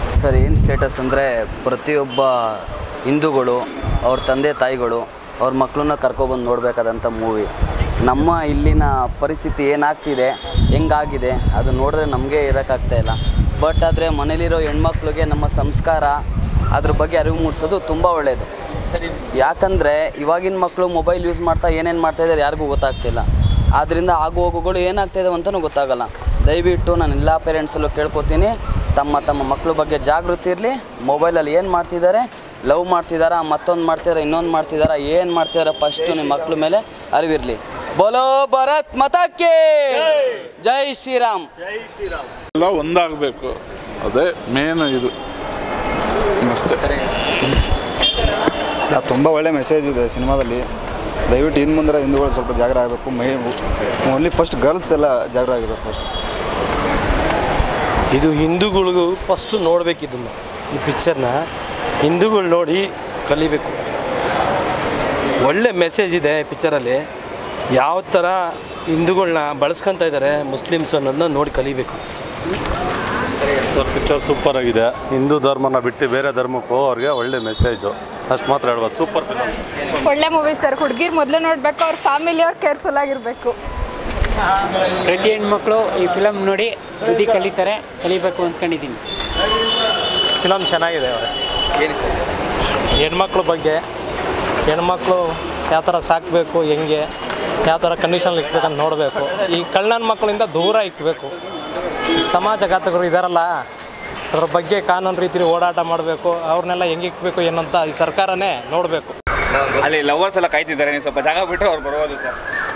sir ಏನು status ಅಂದರೆ ಪ್ರತಿಯೊಬ್ಬ ಹಿಂದೂಗಳು ಅವ್ರ ತಂದೆ ತಾಯಿಗಳು ಅವ್ರ ಮಕ್ಕಳನ್ನ ಕರ್ಕೊಬಂದು ನೋಡಬೇಕಾದಂಥ ಮೂವಿ ನಮ್ಮ ಇಲ್ಲಿನ ಪರಿಸ್ಥಿತಿ ಏನಾಗ್ತಿದೆ ಹೆಂಗಾಗಿದೆ ಅದು ನೋಡಿದ್ರೆ ನಮಗೆ ಇರೋಕ್ಕಾಗ್ತಾ ಇಲ್ಲ ಬಟ್ ಆದರೆ ಮನೇಲಿರೋ ಹೆಣ್ಮಕ್ಳಿಗೆ ನಮ್ಮ ಸಂಸ್ಕಾರ ಅದ್ರ ಬಗ್ಗೆ ಅರಿವು ಮೂಡಿಸೋದು ತುಂಬ ಒಳ್ಳೆಯದು ಯಾಕಂದರೆ ಇವಾಗಿನ ಮಕ್ಕಳು ಮೊಬೈಲ್ ಯೂಸ್ ಮಾಡ್ತಾ ಏನೇನು ಮಾಡ್ತಾ ಇದ್ದಾರೆ ಯಾರಿಗೂ ಗೊತ್ತಾಗ್ತಿಲ್ಲ ಆದ್ದರಿಂದ ಆಗು ಹೋಗುಗಳು ಏನಾಗ್ತಾ ಇದಾವೆ ಅಂತಲೂ ಗೊತ್ತಾಗಲ್ಲ ದಯವಿಟ್ಟು ನಾನು ಎಲ್ಲ ಪೇರೆಂಟ್ಸಲ್ಲೂ ಕೇಳ್ಕೊತೀನಿ ತಮ್ಮ ತಮ್ಮ ಮಕ್ಕಳ ಬಗ್ಗೆ ಜಾಗೃತಿ ಇರಲಿ ಮೊಬೈಲಲ್ಲಿ ಏನು ಮಾಡ್ತಿದ್ದಾರೆ ಲವ್ ಮಾಡ್ತಿದ್ದಾರಾ ಮತ್ತೊಂದು ಮಾಡ್ತಿದಾರಾ ಇನ್ನೊಂದು ಮಾಡ್ತಿದ್ದಾರಾ ಏನು ಮಾಡ್ತಿದಾರಾ ಫಸ್ಟು ನಿಮ್ಮ ಮಕ್ಕಳ ಮೇಲೆ ಅರಿವಿರಲಿ ಬೋಲೋ ಭರತ್ ಮತಕ್ಕೆ ಜೈ ಶ್ರೀರಾಮ್ ಎಲ್ಲ ಒಂದಾಗಬೇಕು ಅದೇ ಮೇನ್ ಇದು ಅಷ್ಟೇ ಇಲ್ಲ ತುಂಬ ಒಳ್ಳೆ ಮೆಸೇಜ್ ಇದೆ ಸಿನಿಮಾದಲ್ಲಿ ದಯವಿಟ್ಟು ಇನ್ನು ಮುಂದೆ ಹಿಂದೂಗಳು ಸ್ವಲ್ಪ ಜಾಗರ ಆಗಬೇಕು ಮೈ ಓನ್ಲಿ ಫಸ್ಟ್ ಗರ್ಲ್ಸ್ ಎಲ್ಲ ಜಾಗರ ಆಗಿರ್ಬೇಕು ಫಸ್ಟ್ ಇದು ಹಿಂದೂಗಳಿಗೂ ಫಸ್ಟ್ ನೋಡ್ಬೇಕು ಇದನ್ನು ಈ ಪಿಕ್ಚರ್ನ ಹಿಂದೂಗಳು ನೋಡಿ ಕಲಿಬೇಕು ಒಳ್ಳೆ ಮೆಸೇಜ್ ಇದೆ ಪಿಕ್ಚರಲ್ಲಿ ಯಾವ ಥರ ಹಿಂದೂಗಳನ್ನ ಬಳಸ್ಕೊತಾ ಇದ್ದಾರೆ ಮುಸ್ಲಿಮ್ಸ್ ಅನ್ನೋದನ್ನ ನೋಡಿ ಕಲಿಬೇಕು ಸರ್ ಪಿಕ್ಚರ್ ಸೂಪರ್ ಆಗಿದೆ ಹಿಂದೂ ಧರ್ಮನ ಬಿಟ್ಟು ಬೇರೆ ಧರ್ಮಕ್ಕೂ ಅವ್ರಿಗೆ ಒಳ್ಳೆ ಮೆಸೇಜು ಅಷ್ಟು ಮಾತ್ರ ಹೇಳ್ಬೋದು ಸೂಪರ್ ಫಿಲಮ್ ಒಳ್ಳೆ ಮೂವಿ ಸರ್ ಹುಡುಗಿರ್ ಮೊದಲು ನೋಡಬೇಕು ಅವ್ರ ಫ್ಯಾಮಿಲಿ ಅವ್ರು ಕೇರ್ಫುಲ್ ಆಗಿರಬೇಕು ಪ್ರತಿ ಹೆಣ್ಮಕ್ಳು ಈ ಫಿಲಮ್ ನೋಡಿ ಬುದ್ಧಿ ಕಲಿತಾರೆ ಕಲಿಬೇಕು ಅಂದ್ಕೊಂಡಿದ್ದೀನಿ ಫಿಲಮ್ ಚೆನ್ನಾಗಿದೆ ಹೆಣ್ಮಕ್ಳ ಬಗ್ಗೆ ಹೆಣ್ಮಕ್ಳು ಯಾವ ಥರ ಸಾಕಬೇಕು ಹೆಂಗೆ ಯಾವ ಥರ ಕಂಡೀಷನ್ ಇಕ್ಬೇಕಂತ ನೋಡಬೇಕು ಈ ಕಳ್ಳನ ಮಕ್ಕಳಿಂದ ದೂರ ಇಕ್ಕಬೇಕು ಸಮಾಜಘಾತಕರು ಇದಾರಲ್ಲ ಅದ್ರ ಬಗ್ಗೆ ಕಾನೂನು ರೀತಿ ಓಡಾಟ ಮಾಡಬೇಕು ಅವ್ರನ್ನೆಲ್ಲ ಹೆಂಗೆ ಇಕ್ಬೇಕು ಏನಂತ ಈ ಸರ್ಕಾರನೇ ನೋಡಬೇಕು ಅಲ್ಲಿ ಲವರ್ಸ್ ಎಲ್ಲ ಕಾಯ್ತಿದ್ದಾರೆ ನೀವು ಸ್ವಲ್ಪ ಜಾಗ ಬಿಟ್ಟರೆ ಅವ್ರು ಬರ್ಬೋದು ಸರ್